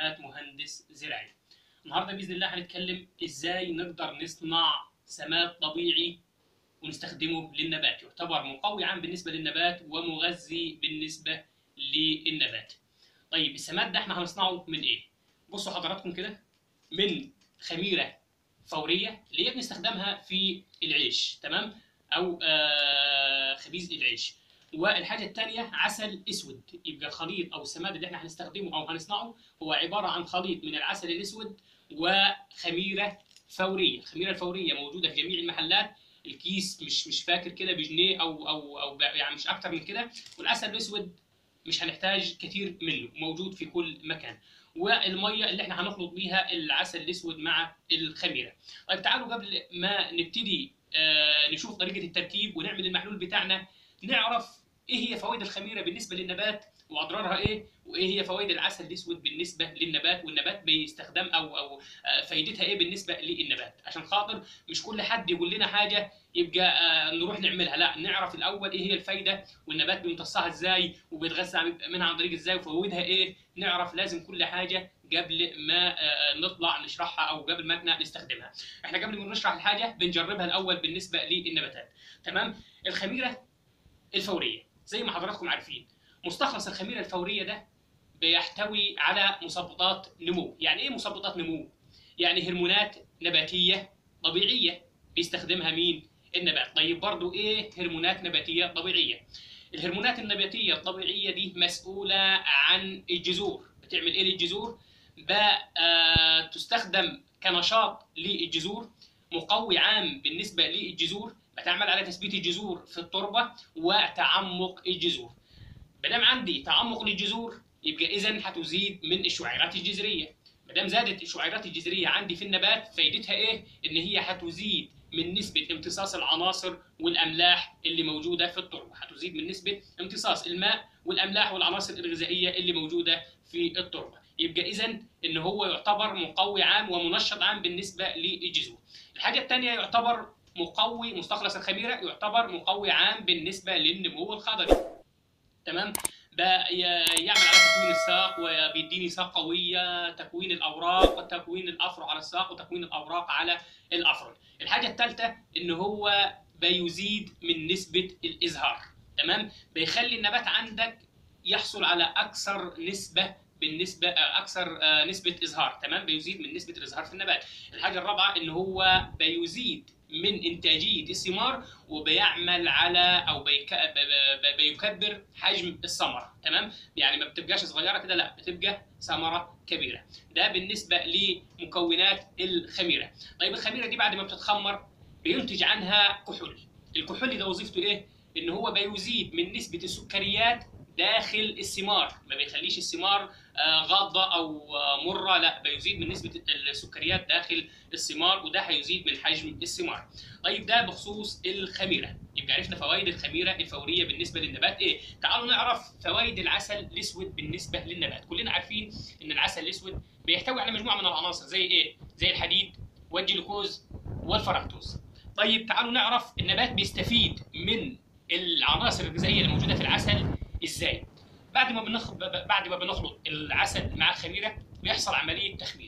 كفاءات مهندس زراعي. النهارده باذن الله هنتكلم ازاي نقدر نصنع سماد طبيعي ونستخدمه للنبات، يعتبر مقوي عام بالنسبه للنبات ومغذي بالنسبه للنبات. طيب السماد ده احنا هنصنعه من ايه؟ بصوا حضراتكم كده من خميره فوريه اللي هي بنستخدمها في العيش تمام؟ او آه خبيز العيش. والحاجه الثانيه عسل اسود يبقى الخليط او السماد اللي احنا هنستخدمه او هنصنعه هو عباره عن خليط من العسل الاسود وخميره فوريه، الخميره الفوريه موجوده في جميع المحلات الكيس مش مش فاكر كده بجنيه او او او يعني مش اكتر من كده والعسل الاسود مش هنحتاج كتير منه موجود في كل مكان والميه اللي احنا هنخلط بيها العسل الاسود مع الخميره طيب تعالوا قبل ما نبتدي آه نشوف طريقه التركيب ونعمل المحلول بتاعنا نعرف ايه هي فوائد الخميره بالنسبه للنبات واضرارها ايه وايه هي فوائد العسل الاسود بالنسبه للنبات والنبات بيستخدم او او فايدتها ايه بالنسبه للنبات عشان خاطر مش كل حد يقول لنا حاجه يبقى نروح نعملها لا نعرف الاول ايه هي الفايده والنبات بيمتصها ازاي وبيتغذى منها عن طريق ازاي وفوائدها ايه نعرف لازم كل حاجه قبل ما نطلع نشرحها او قبل ما احنا نستخدمها احنا قبل ما نشرح الحاجه بنجربها الاول بالنسبه للنباتات تمام الخميره الفوريه زي ما حضراتكم عارفين مستخلص الخميره الفوريه ده بيحتوي على مثبطات نمو يعني ايه مثبطات نمو يعني هرمونات نباتيه طبيعيه بيستخدمها مين النبات طيب برضو ايه هرمونات نباتيه طبيعيه الهرمونات النباتيه الطبيعيه دي مسؤوله عن الجذور بتعمل ايه للجذور بتستخدم كنشاط للجذور مقوي عام بالنسبه للجذور بتعمل على تثبيت الجذور في التربه وتعمق الجذور ما دام عندي تعمق للجذور يبقى اذا هتزيد من الشعيرات الجذريه ما دام زادت الشعيرات الجذريه عندي في النبات فايدتها ايه ان هي هتزيد من نسبه امتصاص العناصر والاملاح اللي موجوده في التربه هتزيد من نسبه امتصاص الماء والاملاح والعناصر الغذائيه اللي موجوده في التربه يبقى اذا ان هو يعتبر مقوي عام ومنشط عام بالنسبه للجذور الحاجه الثانيه يعتبر مقوي مستخلص الخميره يعتبر مقوي عام بالنسبه للنمو الخضري تمام يعمل على تكوين الساق وبيديني ساق قويه تكوين الاوراق وتكوين الافرع على الساق وتكوين الاوراق على الافرع الحاجه الثالثه ان هو بيزيد من نسبه الازهار تمام بيخلي النبات عندك يحصل على اكثر نسبه بالنسبه اكثر نسبه ازهار تمام بيزيد من نسبه الازهار في النبات الحاجه الرابعه ان هو بيزيد من انتاجيه الثمار وبيعمل على او بيكبر حجم الثمره تمام يعني ما بتبقاش صغيره كده لا بتبقى ثمره كبيره ده بالنسبه لمكونات الخميره طيب الخميره دي بعد ما بتتخمر بينتج عنها كحول الكحول ده وظيفته ايه ان هو بيزيد من نسبه السكريات داخل الثمار ما بيخليش الثمار غاضه او مره لا بيزيد من نسبه السكريات داخل الثمار وده هيزيد من حجم الثمار طيب ده بخصوص الخميره يبقى عرفنا فوائد الخميره الفوريه بالنسبه للنبات ايه تعالوا نعرف فوائد العسل الاسود بالنسبه للنبات كلنا عارفين ان العسل الاسود بيحتوي على مجموعه من العناصر زي ايه زي الحديد والجلوكوز والفركتوز طيب تعالوا نعرف النبات بيستفيد من العناصر الغذائيه اللي موجوده في العسل ازاي؟ بعد ما بنخ... بعد ما بنخلط العسل مع الخميره بيحصل عمليه تخمير.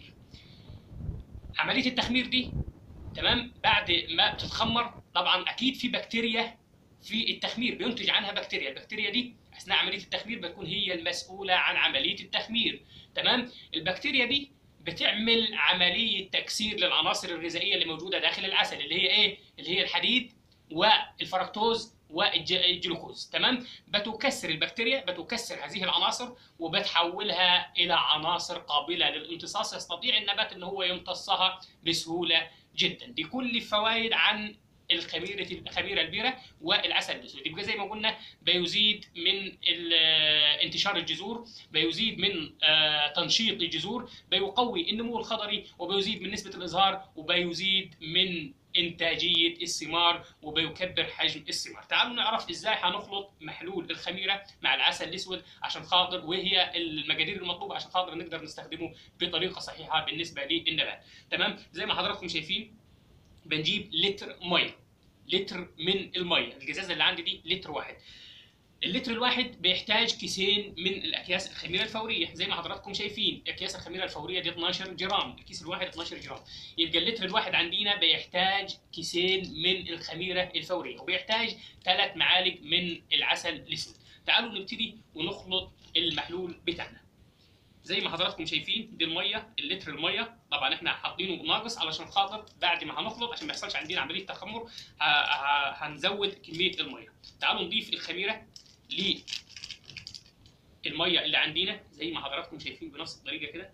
عمليه التخمير دي تمام بعد ما بتتخمر طبعا اكيد في بكتيريا في التخمير بينتج عنها بكتيريا، البكتيريا دي اثناء عمليه التخمير بتكون هي المسؤوله عن عمليه التخمير، تمام؟ البكتيريا دي بتعمل عمليه تكسير للعناصر الغذائيه اللي موجوده داخل العسل اللي هي ايه؟ اللي هي الحديد والفركتوز والجلوكوز تمام بتكسر البكتيريا بتكسر هذه العناصر وبتحولها الى عناصر قابله للامتصاص يستطيع النبات ان هو يمتصها بسهوله جدا دي كل الفوائد عن الخميره الخميره البيره والعسل الاسود يبقى زي ما قلنا بيزيد من انتشار الجذور بيزيد من تنشيط الجذور بيقوي النمو الخضري وبيزيد من نسبه الازهار وبيزيد من انتاجيه الثمار وبيكبر حجم الثمار تعالوا نعرف ازاي هنخلط محلول الخميره مع العسل الاسود عشان خاطر وهي المقادير المطلوبه عشان خاطر نقدر نستخدمه بطريقه صحيحه بالنسبه للنبات تمام زي ما حضراتكم شايفين بنجيب لتر ميه لتر من الميه الجزازه اللي عندي دي لتر واحد اللتر الواحد بيحتاج كيسين من الاكياس الخميره الفوريه زي ما حضراتكم شايفين اكياس الخميره الفوريه دي 12 جرام الكيس الواحد 12 جرام يبقى اللتر الواحد عندنا بيحتاج كيسين من الخميره الفوريه وبيحتاج ثلاث معالق من العسل الاسود تعالوا نبتدي ونخلط المحلول بتاعنا زي ما حضراتكم شايفين دي الميه اللتر الميه طبعا احنا حاطينه ناقص علشان خاطر بعد ما هنخلط عشان ما يحصلش عندنا عمليه تخمر ه- ه- هنزود كميه الميه تعالوا نضيف الخميره للميه اللي عندنا زي ما حضراتكم شايفين بنفس الطريقه كده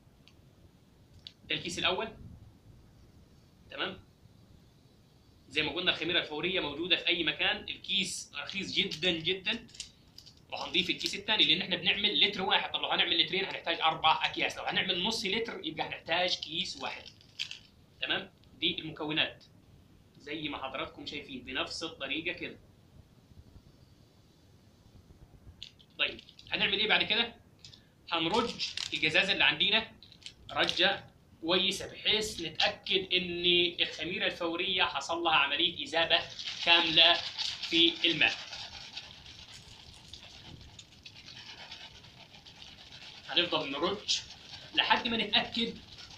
ده الكيس الاول تمام زي ما قلنا الخميره الفوريه موجوده في اي مكان الكيس رخيص جدا جدا وهنضيف الكيس الثاني لان احنا بنعمل لتر واحد طب لو هنعمل لترين هنحتاج اربع اكياس لو هنعمل نص لتر يبقى هنحتاج كيس واحد تمام دي المكونات زي ما حضراتكم شايفين بنفس الطريقه كده طيب هنعمل ايه بعد كده هنرج الجزازه اللي عندنا رجه كويسه بحيث نتاكد ان الخميره الفوريه حصل لها عمليه اذابه كامله في الماء هنفضل نرج لحد ما نتاكد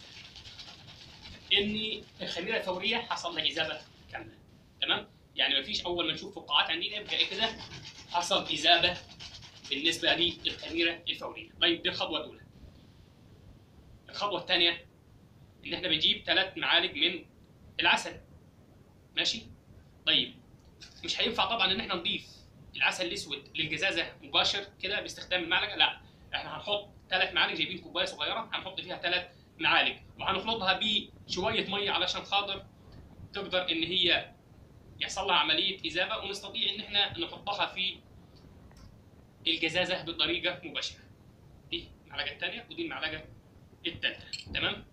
ان الخميره الفوريه حصل لها اذابه كامله تمام يعني مفيش اول ما نشوف فقاعات عندنا يبقى إيه كده حصل اذابه بالنسبه للخميره الفوريه طيب دي الخطوه الاولى الخطوه الثانيه ان احنا بنجيب ثلاث معالق من العسل ماشي طيب مش هينفع طبعا ان احنا نضيف العسل الاسود للجزازه مباشر كده باستخدام المعلقه لا احنا هنحط ثلاث معالق جايبين كوبايه صغيره هنحط فيها ثلاث معالق وهنخلطها بشويه ميه علشان خاطر تقدر ان هي يحصل لها عمليه اذابه ونستطيع ان احنا نحطها في الجزازه بطريقه مباشره دي المعلقه الثانيه ودي المعلقه الثالثه تمام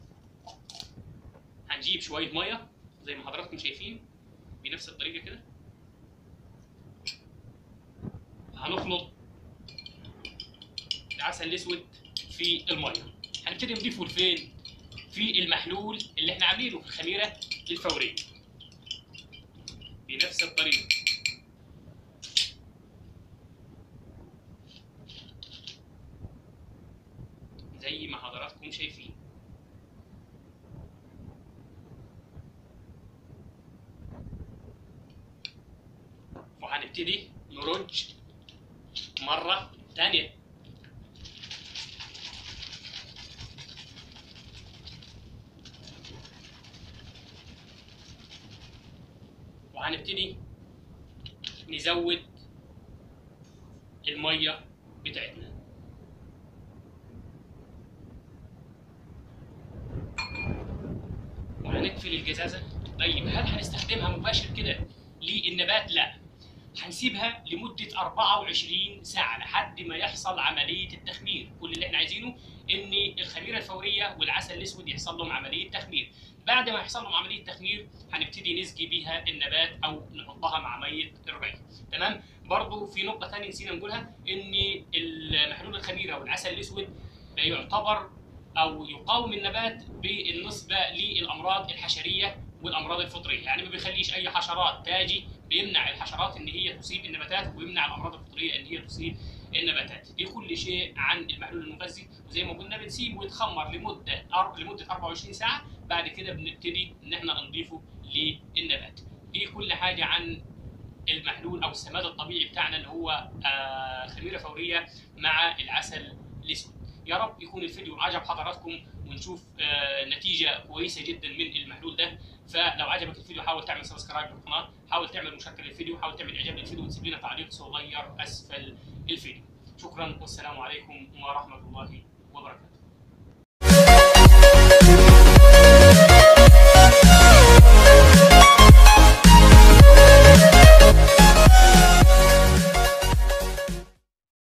هنجيب شويه ميه زي ما حضراتكم شايفين بنفس الطريقه كده هنخلط العسل الاسود في الميه هنبتدي نضيفه لفين في المحلول اللي احنا عاملينه في الخميره الفوريه بنفس الطريقه زي ما حضراتكم شايفين وهنبتدي نرج مرة ثانية وهنبتدي نزود المية بتاعتنا وهنقفل الجزازة طيب هل هنستخدمها مباشر كده للنبات؟ لا هنسيبها لمدة 24 ساعة لحد ما يحصل عملية التخمير، كل اللي احنا عايزينه ان الخميرة الفورية والعسل الاسود يحصل لهم عملية تخمير، بعد ما يحصل لهم عملية تخمير هنبتدي نسقي بيها النبات او نحطها مع مية الري، تمام؟ برضو في نقطة ثانية نسينا نقولها ان المحلول الخميرة والعسل الاسود يعتبر او يقاوم النبات بالنسبة للامراض الحشرية والامراض الفطريه يعني ما بيخليش اي حشرات تاجي بيمنع الحشرات ان هي تصيب النباتات ويمنع الامراض الفطريه ان هي تصيب النباتات دي كل شيء عن المحلول المغذي وزي ما قلنا بنسيبه يتخمر لمده أر... لمده 24 ساعه بعد كده بنبتدي ان احنا نضيفه للنبات دي كل حاجه عن المحلول او السماد الطبيعي بتاعنا اللي هو آه خميره فوريه مع العسل الاسود يا رب يكون الفيديو عجب حضراتكم ونشوف آه نتيجه كويسه جدا من المحلول ده فلو عجبك الفيديو حاول تعمل سبسكرايب للقناه حاول تعمل مشاركه للفيديو حاول تعمل اعجاب للفيديو وتسيب لنا تعليق صغير اسفل الفيديو شكرا والسلام عليكم ورحمه الله وبركاته